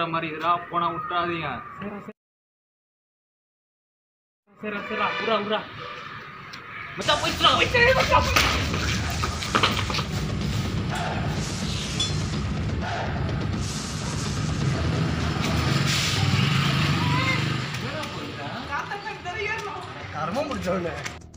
வர மாதிரி இதுடா போனா விட்டுறாதீங்க சரி சரிடா உரா உரா மச்சான் போயிடுச்சுடா போயிடுச்சு மச்சான் கர்மம் முடிச்சோன்னு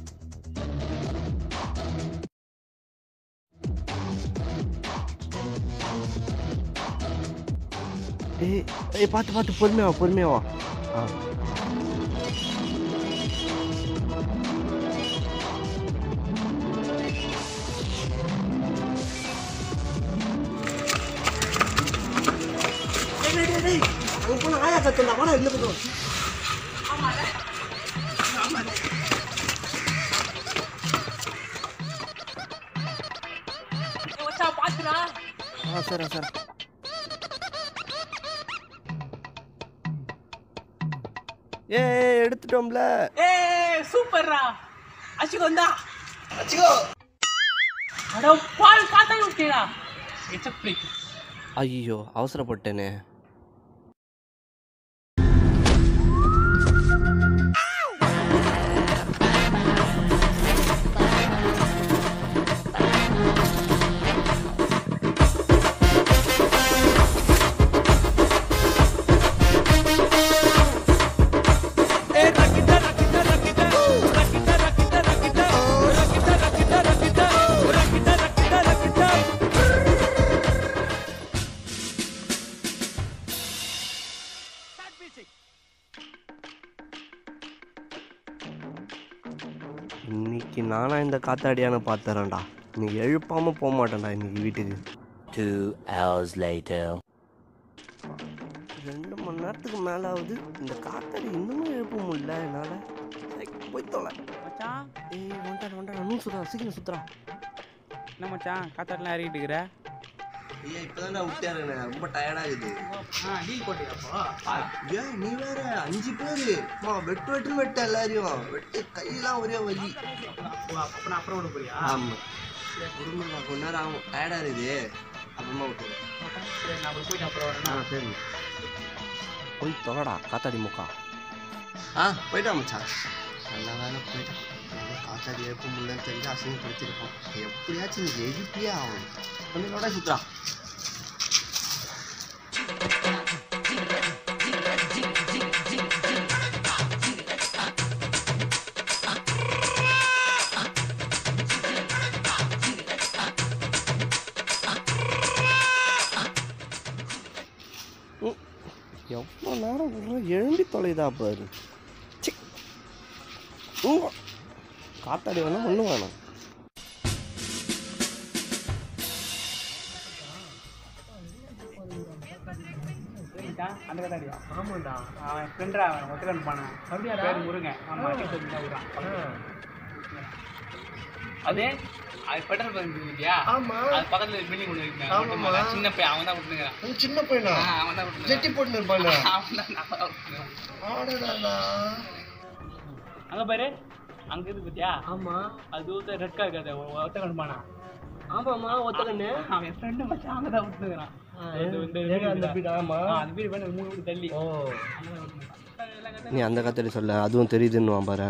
ஏய் ஏய் பார்த்து பார்த்து பொறுமையா வா பொறுமையா வா ஆ அங்க போன ஆயா கத்துண்டா வாடா இந்த பக்கம் மச்சான் பாத்துடா ஆ சரி சரி ஏ எடுத்துட்டோம்ல ஏய் சூப்பர்ரா அச்சுக்கு வந்தா அச்சிகோ அட பால் காத்தாய் விட்டீடா எச்சப் பிடிக்கும் ஐயோ அவசரப்பட்டேனே இன்னைக்கு நானா இந்த காத்தாடியான பார்த்துறேன்டா இன்னைக்கு எழுப்பாம போக மாட்டேன்டா இன்னைக்கு வீட்டுக்கு Two hours later. ரெண்டு மணி நேரத்துக்கு மேல ஆகுது இந்த காத்தாடி இன்னமும் எழுப்ப முடியல என்னால சரி, போய் தொலை மச்சான் ஏய் வந்துட்டான் வந்துட்டான் இன்னும் சுத்தா சீக்கிரம் சுத்துறா என்ன மச்சான் காத்தாடலாம் இறங்கிட்டு இருக்கிற ஐயா இப்பதான் நான் விட்டாருண்ணே ரொம்ப டயர்டா இருக்குது ஆ டீல் போட்டியாப்பா ஏன் நீ வேற அஞ்சு பேரு அம்மா வெட்டு வெட்டுன்னு வெட்ட எல்லாரையும் வெட்டு கையெல்லாம் ஒரே வலி அப்ப நான் அப்புறம் விட போறியா ஆமா குடும்பம் கொஞ்ச நேரம் ஆகும் டயர்டா இருக்குது அப்புறமா விட்டுரு சரி நான் அப்புறம் போயிட்டு அப்புறம் வரேன் ஆ சரி போய் தொலைடா காத்தாடி முக்கா ஆ போயிட்டான் மச்சான் நல்ல வேலை போயிட்டான் நம்ம காத்தாடி எழுப்ப முடியலன்னு தெரிஞ்சு அசிங்கப்படுத்திருப்போம் எப்படியாச்சும் நீ எழுப்பியே ஆகணும் கொஞ்சம் சுத்துறா எவ்வளோ நேரம் விட்ற எழும்பி தொலைதா பாரு சி தூங்க காத்தாடி வேணாம் ஒன்றும் வேணாம் சரிடா அந்த காத்தாடியா ஆமாண்டா அவன் ஃப்ரெண்டா அவன் ஒத்துக்கன் போனான் அப்படியா பேர் முருங்க ஆமா டீச்சர் தான் விடுறான் அது அது பெட்ரோல் பங்க் இருக்கியா ஆமா அது பக்கத்துல பில்டிங் ஒன்று ஆமாம்மா. இருக்கு சின்ன பையன் அவன் தான் விட்டுங்கிறான் உன் சின்ன பையனா அவன் தான் ஜெட்டி விட்டுங்கிறான் போட்டு இருப்பாங்க அவன் தான் அவன் தான் விட்டுங்கிறான் ஆடடா அங்க பாரு அங்க இருக்கு பாத்தியா ஆமா அது ஒருத்தர் ரெட் கார் இருக்காது ஒருத்தர் பானா ஆமாமா ஒத்தக்கண்ணு அவன் என் ஃப்ரெண்டு மச்சான் அங்க தான் விட்டுங்கிறான் அந்த வீடு ஆமா அந்த வீடு வேணும் மூணு வீடு தள்ளி ஓ நீ அந்த காத்தாடி சொல்ல அதுவும் தெரியுதுன்னு பாரு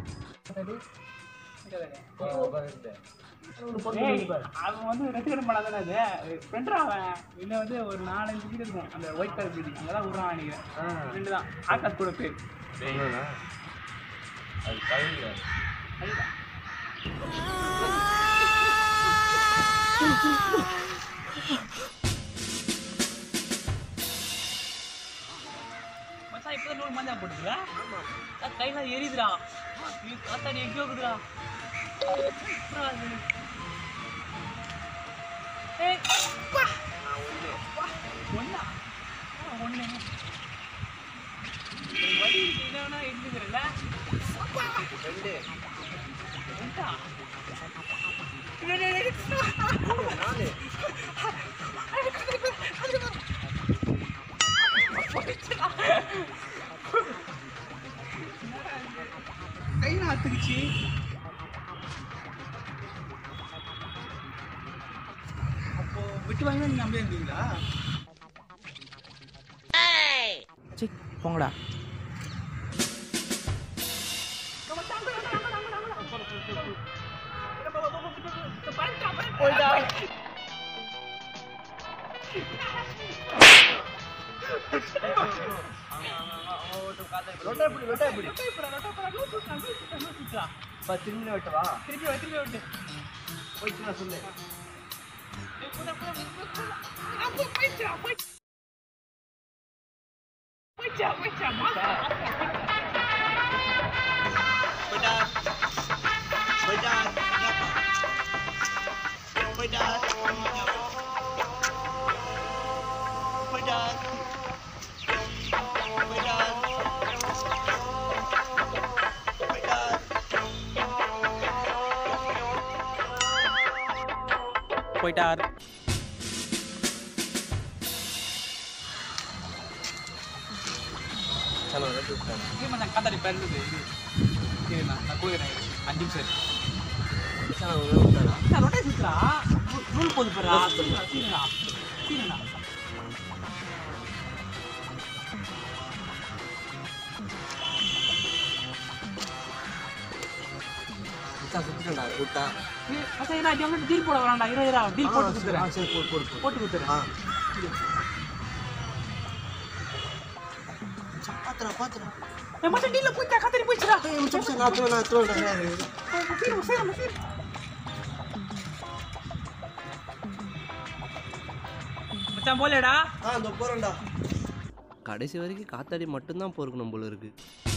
ஏய், அவன் வந்து ரெசிடென்ட் பண்ணாதானே அது ஃப்ரெண்டா அவன் இன்னும் வந்து ஒரு நாலஞ்சு வீடு இருக்கும் அந்த ஒயிட் கலர் பில்டிங் அங்கே தான் விடுறான் நினைக்கிறேன் ஃப்ரெண்டு தான் ஆகாஷ் கூட பேர் அதுதான் மச்சான் இப்போ நூறு மஞ்சா போட்டுக்கிறா கையெல்லாம் எரியுதுடா இது காத்தாடி எங்கேயோ இருக்குதுடா அப்புறம் அது- ஏய், பா. ஒண்ணா? ஆ, ஒண்ணு. ஒரு வழி இருக்கு, இல்லைன்னா இருந்துக்கிறேன்ல? ரெண்டா? டேய், டேய், டேய். கை நாத்துக்குச்சு அப்போ விட்டு வாங்கினா நீங்க நம்பி இருந்தீங்களா போங்கடா லொட்டா எப்படி லொட்டா எப்படி பா திரும்பி வெட்டவா திருப்பி வா, திருப்பி விட்டு போயிட்டு நான் சொல்லு போயிட்டா போயிட்டா போயிட்டா போயிட்டா போயிட்டா போயிட்டா போயிட்டார் சலோ ரெண்டு விட்டாங்க இது மச்சான் காத்தாடி பிறந்தது இது இது நான் நான் கொடுக்குறேன் இரு. அஞ்சு நிமிஷம் இரு. சலோ ரெண்டு விட்டானா மச்சான், ரொட்டை சுத்துறா. நூ- நூல் போது பாருடா. சீனுடா, சீனுடா. சீனுடா. மச்சான் சுத்திட்டா விட்டா ஏய், மச்சான், இருடா, இது அவன்கிட்ட deal போட வரான்டா. இரு, இருடா, deal போட்டு குடுத்துறேன். சரி போடு போடு போடு போட்டு குடுத்துறேன். ஆ மச்சான், பாத்துடா பாத்துடா ஏய், மச்சான், deal ல போயிட்டா, காத்தாடி போயிடுச்சுடா. ஏய் மச்சான் மச்சான் நான் தூ நான் தூண்டா சீக்கிரம், சீக்கிரம், சீக்கிரம். மச்சான் போலேடா ஆ இந்த போறேன்டா கடைசி வரைக்கும் காத்தாடி மட்டும்தான் பொறுக்கணும் போல இருக்கு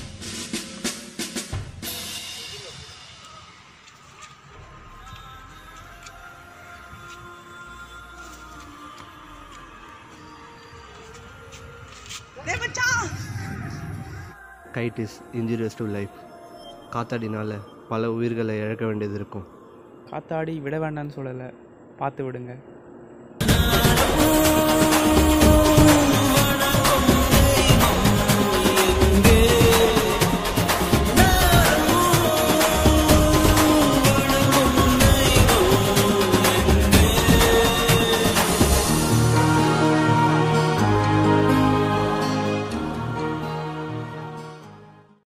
kite is injurious to life காத்தாடினால பல உயிர்களை இழக்க வேண்டியது இருக்கும் காத்தாடி விட வேண்டாம்னு சொல்லலை பார்த்து விடுங்க